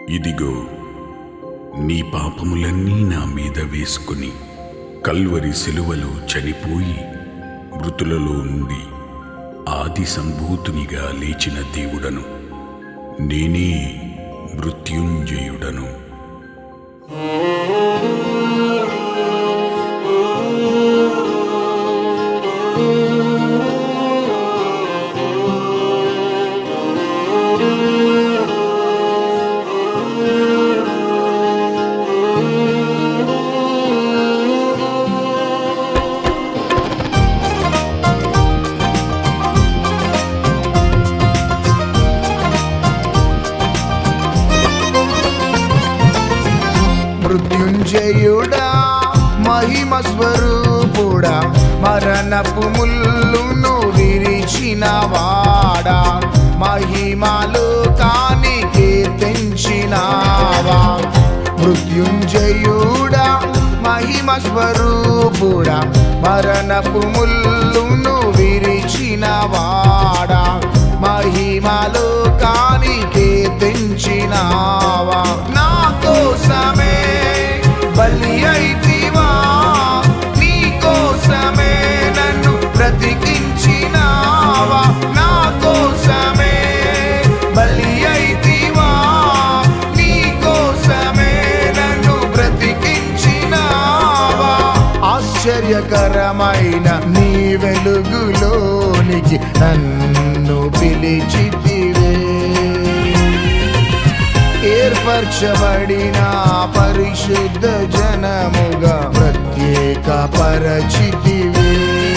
ఇదిగో నీ పాపములన్నీ నా మీద వేసుకుని కల్వరి సిలువలో చనిపోయి మృతులలో నుండి ఆది సంభూతునిగా లేచిన దేవుడను నేనే మృత్యుంజయుడను మృత్యుంజయుడా మహిమ స్వరూపుడా మరణపు ముల్లును విరిచిన వాడా మహిమలు కానికి తెంచినావా మృత్యుంజయుడా మహిమ స్వరూపుడా మరణపు ముల్లును విరిచిన వాడా మహిమలు కానికి తెంచినావా నా కోసమే బలి అయితివా నీ కోసమే నన్ను బ్రతికించినావా నా కోసమే బలి అయితివా నీ కోసమే నన్ను బ్రతికించినావా ఆశ్చర్యకరమైన నీ వెలుగులోనికి నన్ను పిలిచితివే ఏర్పరచబడిన పరిశుద్ధ జనముగా ప్రత్యేక పరచితివే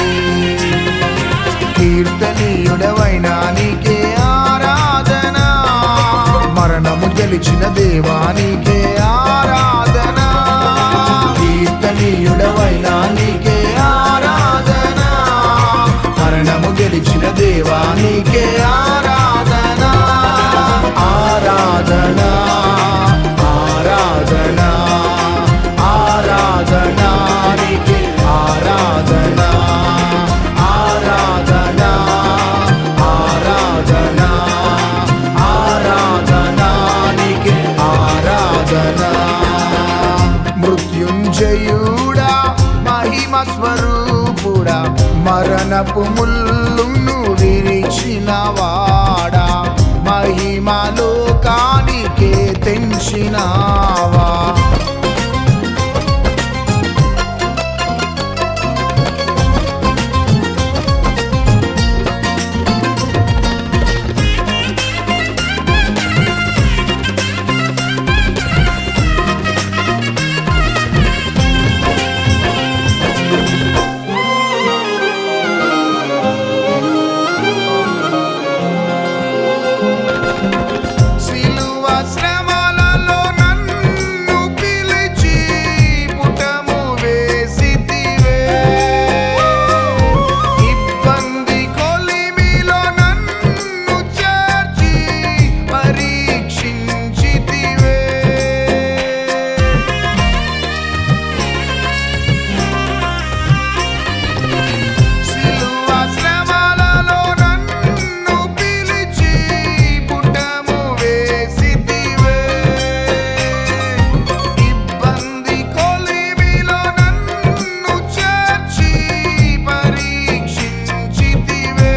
కీర్తనీయుడవైన నీకే ఆరాధన మరణము గెలిచిన దేవానికే ఆరాధన కీర్తనీయుడవైన నీకే ఆరాధన మరణము గెలిచిన దేవానికే ఆరాధన ఆరాధన ఆరాధన ఆరాధన నీకే ఆరాధన ఆరాధన ఆరాధన ఆరాధన నీకే ఆరాధన మృత్యుంజయుడా మహిమ స్వరూపుడా మరణపు ముల్లును విరిచిన వాడా మహిమలో కానికే తెంచినావా సిలువ శ్రమలలో నన్ను పిలిచి పుటము వేసితివే ఇబ్బంది కొలిమిలో నన్ను చేర్చి పరీక్షించితివే సిలువ శ్రమలలో నన్ను పిలిచి పుటము వేసితివే ఇబ్బంది కొలిమిలో నన్ను చేర్చి పరీక్షించితివే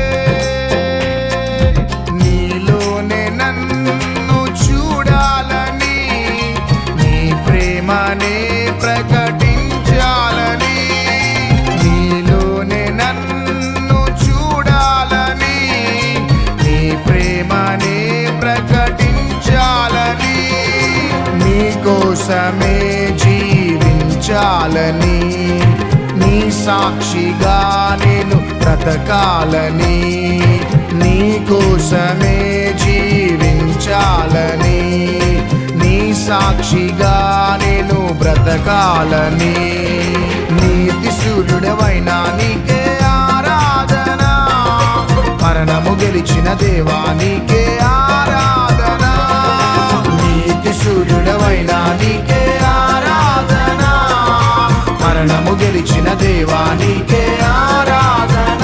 నీలోనే నన్ను చూడాలని నీ ప్రేమనే ప్రకటించాలని నీలోనే నన్ను చూడాలని నీ ప్రేమనే ప్రకటించాలని నీ కోసమే జీవించాలని నీ సాక్షిగా నేను బ్రతకాలని నీ కోసమే జీవించాలని నీ సాక్షిగా నేను బ్రతకాలని నీతి సూర్యుడవైన నీకే ఆరాధన మరణము గెలిచిన దేవా నీకే ఆరాధన నీతి సూర్యుడవైన నీకే ఆరాధన మరణము గెలిచిన దేవా నీకే ఆరాధన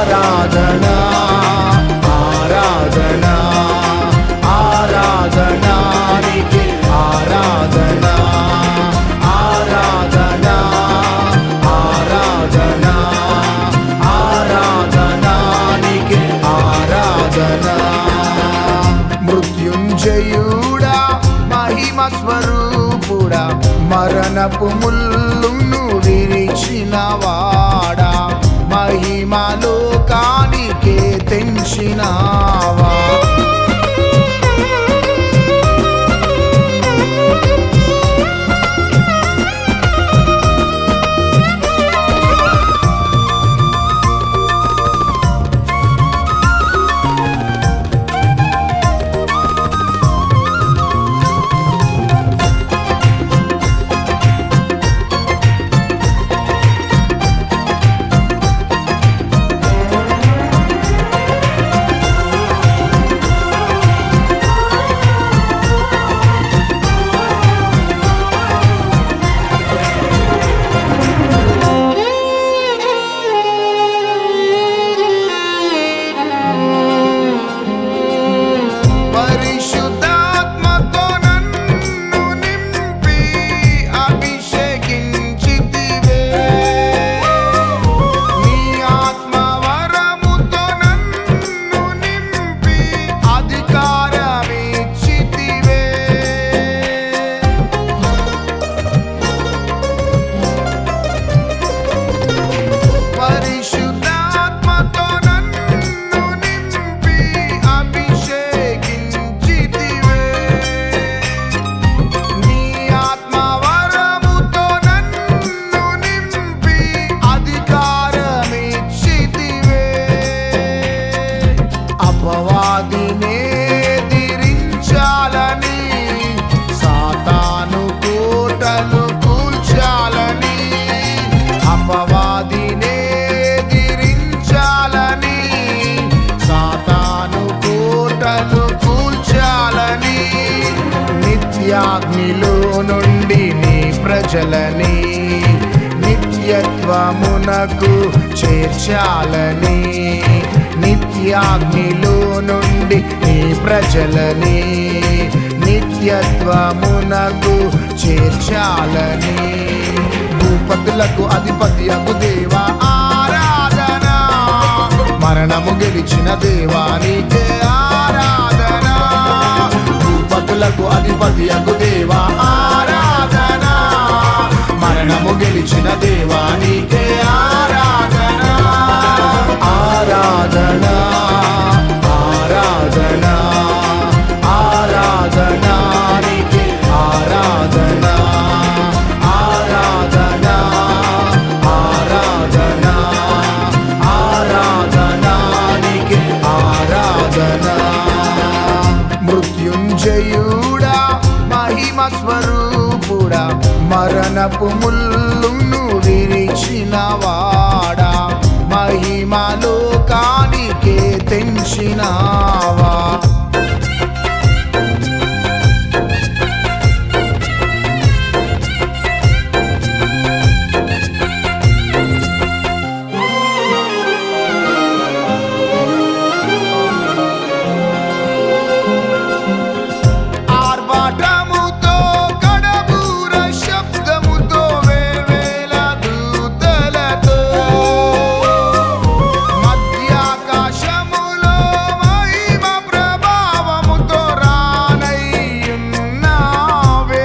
ఆరాధన ఆరాధన ఆరాధన మృత్యుంజయుడా మహిమ స్వరూపుడా మరణపు ముల్లును విరిచిన వాడా మహిమ లోకానికే తెంచినావా పరిశుద్ధాత్మతో నన్ను నింపి అభిషేకించితివే నీ ఆత్మ వరముతో నన్ను నింపి అధికారమిచ్చితివే పరిశుద్ధాత్మతో నన్ను నింపి అభిషేకించితివే నీ ఆత్మ వరముతో నన్ను నింపి అధికారమిచ్చితివే అపవాదినే దిరించాలని సాతాను కోటలు కూల్చాలని అపవాదినే దిరించాలని సాతాను కోటలు కూల్చాలని నిత్యాగ్నిలో నుండి నీ ప్రజలని నిత్యత్వమునకు చేర్చాలని నిత్యాగ్నిలో నుండి నీ ప్రజలని నిత్యత్వమునకు చేర్చాలని భూపతులకు అధిపతి అగు దేవా ఆరాధన మరణము గెలిచిన దేవానికి ఆరాధన భూపతులకు అధిపతి అగు దేవా ఆరాధన మరణము గెలిచిన దేవానికి ఆరాధన ఆరాధన ఆరాధన ఆరాధన నీకే ఆరాధన ఆరాధన ఆరాధన ఆరాధన నీకే ఆరాధన మృత్యుంజయుడా మహిమ స్వరూపుడా మరణపు ముల్లును విరిచిన వాడా మహిమ లోకానికే తెంచినావా ఆర్భాటముతో కడబూర శబ్దముతో వేవేల దూతలతో మధ్యాకాశములో మహిమ ప్రభావముతో రానయ్యున్నావే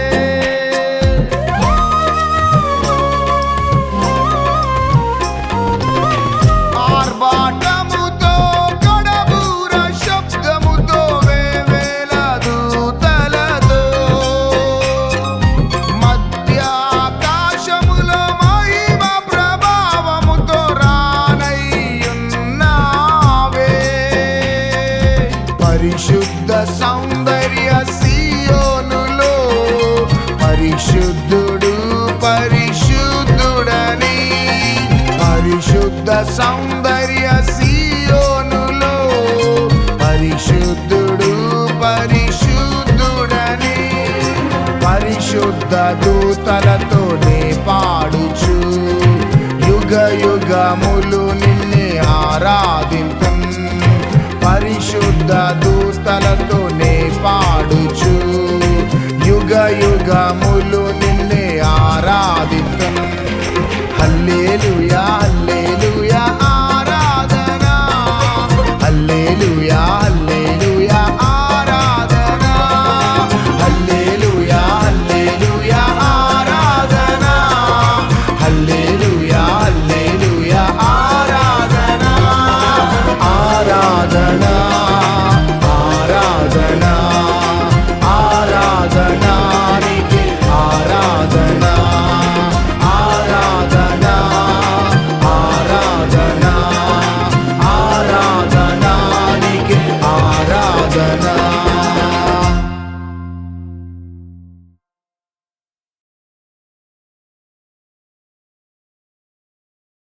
ఆర్భాటముతో కడబూర శబ్దముతో వేవేల దూతలతో మధ్యాకాశములో మహిమ ప్రభావముతో రానయ్యున్నావే పరిశుద్ధ సౌందర్య సియోనులో పరిశుద్ధుడు పరిశుద్ధుడని పరిశుద్ధ సౌందర్య సియోనులో పరిశుద్ధుడు పరిశుద్ధుడని పరిశుద్ధ దూతలతోనే పాడుచు యుగ యుగములు నిన్నే ఆరాధింతు పరిశుద్ధ దూతలతోనే పాడుచు యుగ యుగములు నిన్నే ఆరాధింతు హల్లేలుయా హల్లేలుయా ఆరాధన హల్లేలుయా హల్లే